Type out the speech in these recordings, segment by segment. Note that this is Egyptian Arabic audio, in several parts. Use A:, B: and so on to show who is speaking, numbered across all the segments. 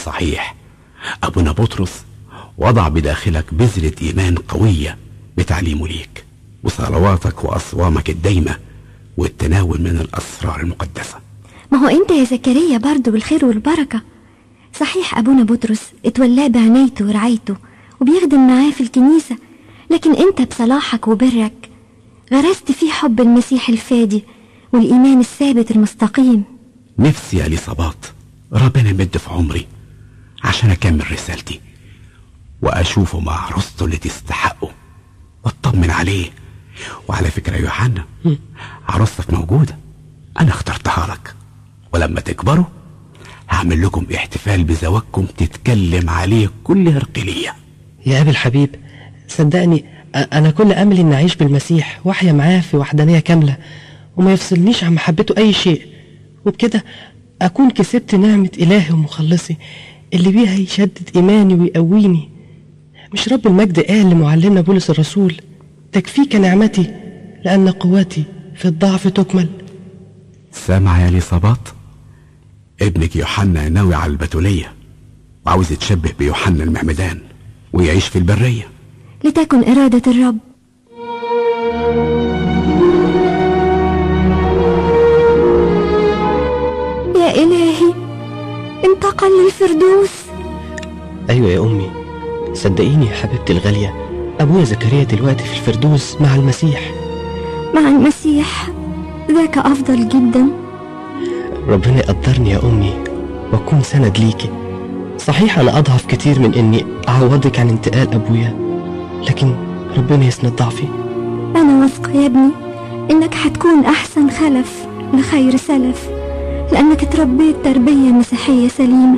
A: صحيح أبونا بطرس وضع بداخلك بذرة إيمان قوية بتعليمه ليك وصلواتك وأصوامك الدايمة والتناول من الأسرار المقدسة
B: ما هو انت يا زكريا برضه بالخير والبركة صحيح ابونا بطرس اتولاه بعنايته ورعايته وبيخدم معاه في الكنيسة لكن انت بصلاحك وبرك غرست فيه حب المسيح الفادي والإيمان الثابت المستقيم
A: نفسي يا اليصابات ربنا يمد في عمري عشان أكمل رسالتي وأشوفه مع عروسته اللي تستحقه واطمن عليه وعلى فكرة يا يوحنا عروستك موجودة أنا اخترتها لك ولما تكبروا هعمل لكم احتفال بزواجكم تتكلم عليه كل هرقلية
C: يا أبي الحبيب صدقني أ- أنا كل أملي إني أعيش بالمسيح وأحيا معاه في وحدانية كاملة وما يفصلنيش عن محبته أي شيء وبكده أكون كسبت نعمة إلهي ومخلصي اللي بيها يشدد إيماني ويقويني مش رب المجد قال لمعلمنا بولس الرسول تكفيك نعمتي لأن قوتي في الضعف تكمل
A: سامع يا اليصابات ابنك يوحنا ناوي على البتولية وعاوز يتشبه بيوحنا المعمدان ويعيش في البرية
B: لتكن إرادة الرب يا إلهي انتقل للفردوس
C: أيوة يا أمي صدقيني يا حبيبتي الغالية أبويا زكريا دلوقتي في الفردوس مع المسيح
B: مع المسيح ذاك أفضل جدا
C: ربنا يقدرني يا أمي وأكون سند ليكي صحيح أنا أضعف كتير من إني أعوضك عن انتقال أبويا لكن ربنا يسند ضعفي
B: أنا واثقة يا ابني إنك حتكون أحسن خلف لخير سلف لأنك اتربيت تربية مسيحية سليمة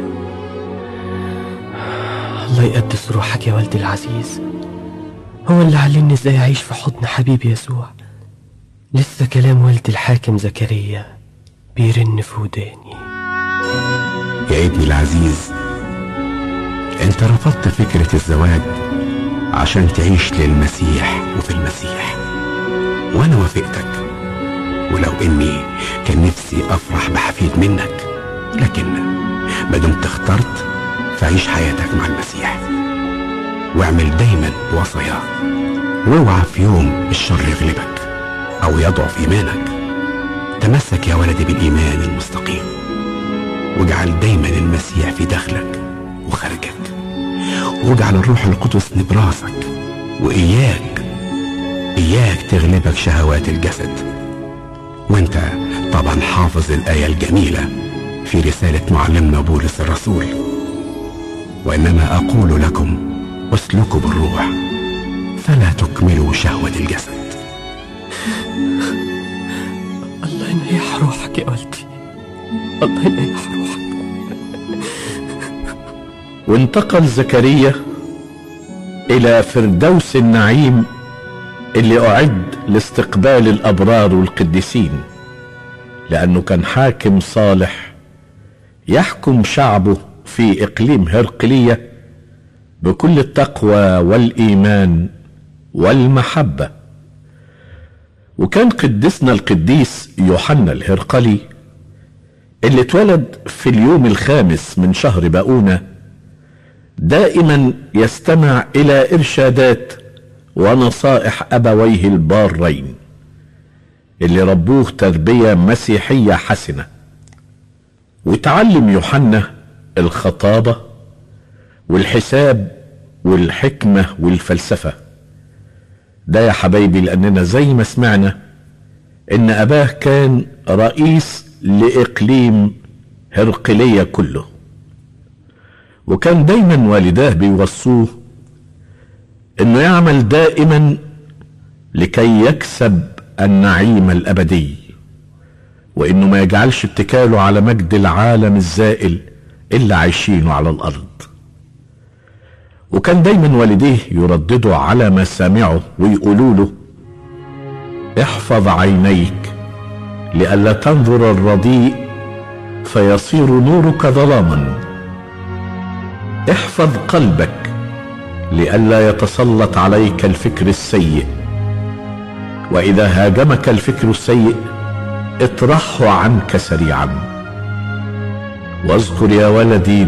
C: الله يقدس روحك يا والدي العزيز هو اللي علمني ازاي اعيش في حضن حبيبي يسوع لسه كلام والدي الحاكم زكريا بيرن في وداني
A: يا ابني العزيز انت رفضت فكرة الزواج عشان تعيش للمسيح وفي المسيح وانا وافقتك ولو اني كان نفسي افرح بحفيد منك لكن ما دمت اخترت فعيش حياتك مع المسيح واعمل دايما بوصاياه واوعى في يوم الشر يغلبك او يضعف ايمانك تمسك يا ولدي بالايمان المستقيم واجعل دايما المسيح في داخلك وخارجك واجعل الروح القدس نبراسك واياك اياك تغلبك شهوات الجسد وانت طبعا حافظ الايه الجميله في رساله معلمنا بولس الرسول وانما اقول لكم اسلكوا بالروح فلا تكملوا شهوه الجسد
C: الله ينيح روحك يا والدي الله ينيح روحك
D: وانتقل زكريا إلى فردوس النعيم اللي أعد لاستقبال الأبرار والقديسين لأنه كان حاكم صالح يحكم شعبه في إقليم هرقلية بكل التقوى والإيمان والمحبة وكان قدسنا القديس يوحنا الهرقلي اللي اتولد في اليوم الخامس من شهر باؤونه دائما يستمع الى ارشادات ونصائح ابويه البارين اللي ربوه تربيه مسيحيه حسنه وتعلم يوحنا الخطابه والحساب والحكمه والفلسفه ده يا حبايبي لاننا زي ما سمعنا ان اباه كان رئيس لاقليم هرقليه كله وكان دايما والداه بيوصوه انه يعمل دائما لكي يكسب النعيم الابدي وانه ما يجعلش اتكاله على مجد العالم الزائل اللي عايشينه على الارض وكان دايما والديه يرددوا على مسامعه ويقولوا له احفظ عينيك لئلا تنظر الرديء فيصير نورك ظلاما احفظ قلبك لئلا يتسلط عليك الفكر السيء واذا هاجمك الفكر السيء اطرحه عنك سريعا واذكر يا ولدي